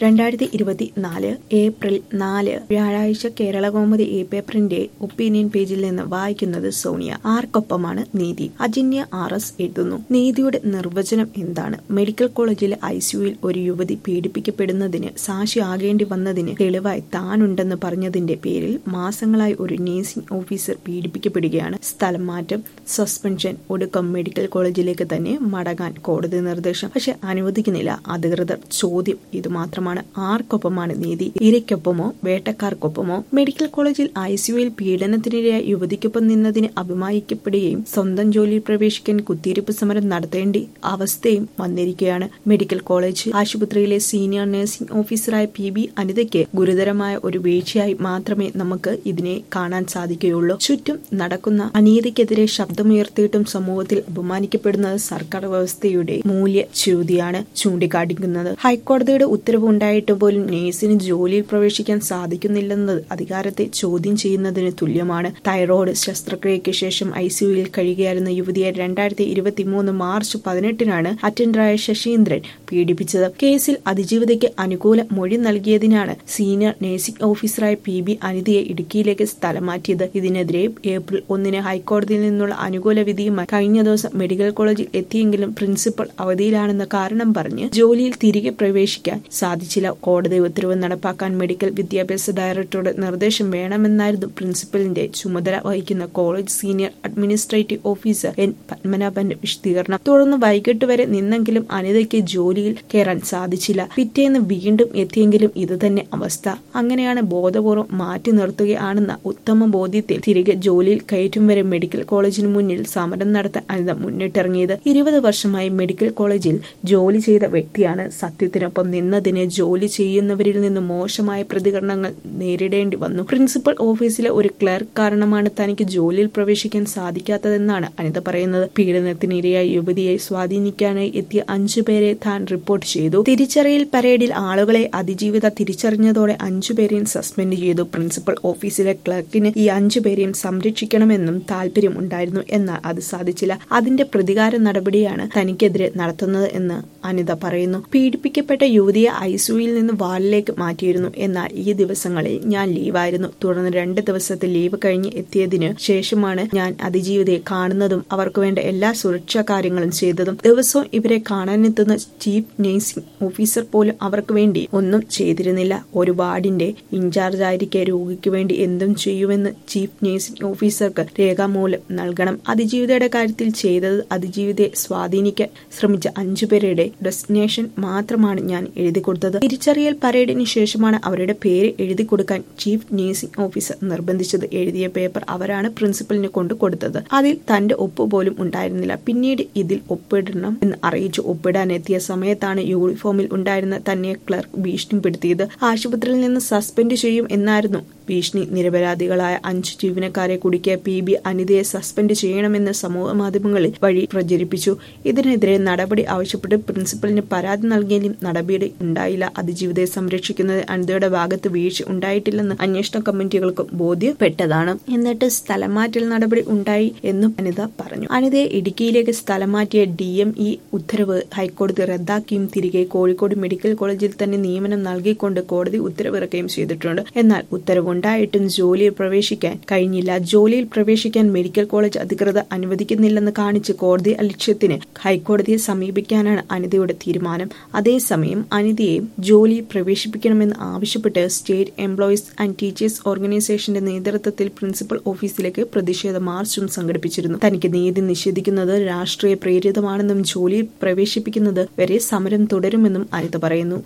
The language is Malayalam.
രണ്ടായിരത്തി ഇരുപത്തിനാല് ഏപ്രിൽ നാല് വ്യാഴാഴ്ച കേരളകൗമുദി ഈ പേപ്പറിന്റെ ഒപ്പീനിയൻ പേജിൽ നിന്ന് വായിക്കുന്നത് സോണിയ ആർക്കൊപ്പമാണ് നീതി അജിന്യ ആർ എസ് എഴുതുന്നു നീതിയുടെ നിർവചനം എന്താണ് മെഡിക്കൽ കോളേജിലെ ഐസിയുയിൽ ഒരു യുവതി പീഡിപ്പിക്കപ്പെടുന്നതിന് സാക്ഷിയാകേണ്ടി വന്നതിന് തെളിവായി താനുണ്ടെന്ന് പറഞ്ഞതിന്റെ പേരിൽ മാസങ്ങളായി ഒരു നേഴ്സിംഗ് ഓഫീസർ പീഡിപ്പിക്കപ്പെടുകയാണ് സ്ഥലം മാറ്റം സസ്പെൻഷൻ ഒടുക്കം മെഡിക്കൽ കോളേജിലേക്ക് തന്നെ മടങ്ങാൻ കോടതി നിർദ്ദേശം പക്ഷെ അനുവദിക്കുന്നില്ല അധികൃതർ ചോദ്യം ഇത് മാത്രമാണ് ആർക്കൊപ്പമാണ് നീതി ഇരയ്ക്കൊപ്പമോ വേട്ടക്കാർക്കൊപ്പമോ മെഡിക്കൽ കോളേജിൽ ഐസിയുയിൽ പീഡനത്തിനിരയായ യുവതിക്കൊപ്പം നിന്നതിന് അഭിമാനിക്കപ്പെടുകയും സ്വന്തം ജോലിയിൽ പ്രവേശിക്കാൻ കുത്തിയിരിപ്പ് സമരം നടത്തേണ്ടി അവസ്ഥയും വന്നിരിക്കുകയാണ് മെഡിക്കൽ കോളേജ് ആശുപത്രിയിലെ സീനിയർ നഴ്സിംഗ് ഓഫീസറായ പി ബി അനിതയ്ക്ക് ഗുരുതരമായ ഒരു വീഴ്ചയായി മാത്രമേ നമുക്ക് ഇതിനെ കാണാൻ സാധിക്കുകയുള്ളൂ ചുറ്റും നടക്കുന്ന അനീതിക്കെതിരെ ശബ്ദമുയർത്തിയിട്ടും സമൂഹത്തിൽ അപമാനിക്കപ്പെടുന്നത് സർക്കാർ വ്യവസ്ഥയുടെ മൂല്യ ച്യുതിയാണ് ചൂണ്ടിക്കാണിക്കുന്നത് ഹൈക്കോടതിയുടെ ഉത്തരവ് ഉണ്ടായിട്ട് പോലും നേഴ്സിന് ജോലിയിൽ പ്രവേശിക്കാൻ സാധിക്കുന്നില്ലെന്നത് അധികാരത്തെ ചോദ്യം ചെയ്യുന്നതിന് തുല്യമാണ് തൈറോയ്ഡ് ശസ്ത്രക്രിയയ്ക്ക് ശേഷം ഐസിയുയിൽ കഴിയുകയായിരുന്ന യുവതിയെ രണ്ടായിരത്തി ഇരുപത്തി മൂന്ന് മാർച്ച് പതിനെട്ടിനാണ് അറ്റൻഡറായ ശശീന്ദ്രൻ പീഡിപ്പിച്ചത് കേസിൽ അതിജീവിതയ്ക്ക് അനുകൂല മൊഴി നൽകിയതിനാണ് സീനിയർ നഴ്സിംഗ് ഓഫീസറായ പി ബി അനിതയെ ഇടുക്കിയിലേക്ക് സ്ഥലം മാറ്റിയത് ഇതിനെതിരെ ഏപ്രിൽ ഒന്നിന് ഹൈക്കോടതിയിൽ നിന്നുള്ള അനുകൂല വിധിയുമായി കഴിഞ്ഞ ദിവസം മെഡിക്കൽ കോളേജിൽ എത്തിയെങ്കിലും പ്രിൻസിപ്പൽ അവധിയിലാണെന്ന കാരണം പറഞ്ഞ് ജോലിയിൽ തിരികെ പ്രവേശിക്കാൻ സാധിച്ചില്ല കോടതി ഉത്തരവ് നടപ്പാക്കാൻ മെഡിക്കൽ വിദ്യാഭ്യാസ ഡയറക്ടറുടെ നിർദ്ദേശം വേണമെന്നായിരുന്നു പ്രിൻസിപ്പലിന്റെ ചുമതല വഹിക്കുന്ന college senior administrative officer N പത്മനാഭന്റെ വിശദീകരണം തുടർന്ന് വൈകിട്ട് വരെ നിന്നെങ്കിലും അനിതയ്ക്ക് ജോലിയിൽ കയറാൻ സാധിച്ചില്ല പിറ്റേന്ന് വീണ്ടും എത്തിയെങ്കിലും ഇതുതന്നെ അവസ്ഥ അങ്ങനെയാണ് ബോധപൂർവം മാറ്റി നിർത്തുകയാണെന്ന ഉത്തമ ബോധ്യത്തിൽ തിരികെ ജോലിയിൽ കയറ്റും വരെ മെഡിക്കൽ കോളേജിന് മുന്നിൽ സമരം നടത്താൻ അനിത മുന്നിട്ടിറങ്ങിയത് ഇരുപത് വർഷമായി മെഡിക്കൽ കോളേജിൽ ജോലി ചെയ്ത വ്യക്തിയാണ് സത്യത്തിനൊപ്പം നിന്നതിന് ജോലി ചെയ്യുന്നവരിൽ നിന്ന് മോശമായ പ്രതികരണങ്ങൾ നേരിടേണ്ടി വന്നു പ്രിൻസിപ്പൽ ഓഫീസിലെ ഒരു ക്ലർക്ക് കാരണമാണ് തനിക്ക് ജോലിയിൽ പ്രവേശിക്കാൻ സാധിക്കാത്തതെന്നാണ് അനിത പറയുന്നത് പീഡനത്തിനിരയായ യുവതിയെ സ്വാധീനിക്കാനായി എത്തിയ അഞ്ചുപേരെ താൻ റിപ്പോർട്ട് ചെയ്തു തിരിച്ചറിയൽ പരേഡിൽ ആളുകളെ അതിജീവിത തിരിച്ചറിഞ്ഞതോടെ അഞ്ചുപേരെയും സസ്പെൻഡ് ചെയ്തു പ്രിൻസിപ്പൽ ഓഫീസിലെ ക്ലർക്കിന് ഈ അഞ്ചുപേരെയും സംരക്ഷിക്കണമെന്നും താല്പര്യം ഉണ്ടായിരുന്നു എന്നാൽ അത് സാധിച്ചില്ല അതിന്റെ പ്രതികാര നടപടിയാണ് തനിക്കെതിരെ നടത്തുന്നത് എന്ന് അനിത പറയുന്നു പീഡിപ്പിക്കപ്പെട്ട യുവതിയെ ഐസിയുയിൽ നിന്ന് വാളിലേക്ക് മാറ്റിയിരുന്നു എന്നാൽ ഈ ദിവസങ്ങളിൽ ഞാൻ ലീവായിരുന്നു തുടർന്ന് രണ്ട് ദിവസത്തെ ലീവ് കഴിഞ്ഞ് എത്തിയതിനു ശേഷമാണ് ഞാൻ അതിജീവിതയെ കാണുന്നതും അവർക്ക് വേണ്ട എല്ലാ സുരക്ഷാ കാര്യങ്ങളും ചെയ്തതും ദിവസവും ഇവരെ കാണാനെത്തുന്ന ചീഫ് നഴ്സിംഗ് ഓഫീസർ പോലും അവർക്ക് വേണ്ടി ഒന്നും ചെയ്തിരുന്നില്ല ഒരു വാർഡിന്റെ ഇൻചാർജ് ആയിരിക്കെ രോഗിക്ക് വേണ്ടി എന്തും ചെയ്യുമെന്ന് ചീഫ് നഴ്സിംഗ് ഓഫീസർക്ക് രേഖാമൂലം നൽകണം അതിജീവിതയുടെ കാര്യത്തിൽ ചെയ്തത് അതിജീവിതയെ സ്വാധീനിക്കാൻ ശ്രമിച്ച അഞ്ചുപേരുടെ ഡെസ്റ്റിനേഷൻ മാത്രമാണ് ഞാൻ എഴുതി കൊടുത്തത് തിരിച്ചറിയൽ പരേഡിന് ശേഷമാണ് അവരുടെ പേര് എഴുതി കൊടുക്കാൻ ചീഫ് നഴ്സിംഗ് ഓഫീസർ നിർബന്ധിച്ചത് എഴുതിയ പേപ്പർ അവരാണ് പ്രിൻസിപ്പലിന് കൊണ്ടു കൊടുത്തത് അതിൽ തന്റെ ഒപ്പ് പോലും ഉണ്ടായിരുന്നില്ല പിന്നീട് ഇതിൽ ഒപ്പിടണം എന്ന് അറിയിച്ചു ഒപ്പിടാൻ എത്തിയ സമയത്താണ് യൂണിഫോമിൽ ഉണ്ടായിരുന്ന തന്നെ ക്ലർക്ക് ഭീഷണിപ്പെടുത്തിയത് ആശുപത്രിയിൽ നിന്ന് സസ്പെൻഡ് ചെയ്യും എന്നായിരുന്നു ഭീഷണി നിരപരാധികളായ അഞ്ച് ജീവനക്കാരെ കുടുക്കിയ പി ബി അനിതയെ സസ്പെൻഡ് ചെയ്യണമെന്ന് സമൂഹ മാധ്യമങ്ങളിൽ വഴി പ്രചരിപ്പിച്ചു ഇതിനെതിരെ നടപടി ആവശ്യപ്പെട്ട് പ്രിൻസിപ്പലിന് പരാതി നൽകിയാലും നടപടി ഉണ്ടായില്ല അതിജീവിതയെ സംരക്ഷിക്കുന്നത് അനിതയുടെ ഭാഗത്ത് വീഴ്ച ഉണ്ടായിട്ടില്ലെന്ന് അന്വേഷണ കമ്മിറ്റികൾക്കും ബോധ്യപ്പെട്ടതാണ് എന്നിട്ട് സ്ഥലം മാറ്റൽ നടപടി ഉണ്ടായി എന്നും അനിത പറഞ്ഞു അനിതയെ ഇടുക്കിയിലേക്ക് സ്ഥലം മാറ്റിയ ഡി എം ഇ ഉത്തരവ് ഹൈക്കോടതി റദ്ദാക്കിയും തിരികെ കോഴിക്കോട് മെഡിക്കൽ കോളേജിൽ തന്നെ നിയമനം നൽകിക്കൊണ്ട് കോടതി ഉത്തരവിറക്കുകയും ചെയ്തിട്ടുണ്ട് എന്നാൽ ഉത്തരവ് ഉണ്ടായിട്ടും ജോലിയിൽ പ്രവേശിക്കാൻ കഴിഞ്ഞില്ല ജോലിയിൽ പ്രവേശിക്കാൻ മെഡിക്കൽ കോളേജ് അധികൃതർ അനുവദിക്കുന്നില്ലെന്ന് കാണിച്ച് കോടതി അലക്ഷ്യത്തിന് ഹൈക്കോടതിയെ സമീപിക്കാനാണ് അനിതയുടെ തീരുമാനം അതേസമയം അനിതയെ ജോലിയിൽ പ്രവേശിപ്പിക്കണമെന്ന് ആവശ്യപ്പെട്ട് സ്റ്റേറ്റ് എംപ്ലോയീസ് ആൻഡ് ടീച്ചേഴ്സ് ഓർഗനൈസേഷന്റെ നേതൃത്വത്തിൽ പ്രിൻസിപ്പൽ ഓഫീസിലേക്ക് പ്രതിഷേധ മാർച്ചും സംഘടിപ്പിച്ചിരുന്നു തനിക്ക് നീതി നിഷേധിക്കുന്നത് രാഷ്ട്രീയ പ്രേരിതമാണെന്നും ജോലിയിൽ പ്രവേശിപ്പിക്കുന്നത് വരെ സമരം തുടരുമെന്നും അനിത പറയുന്നു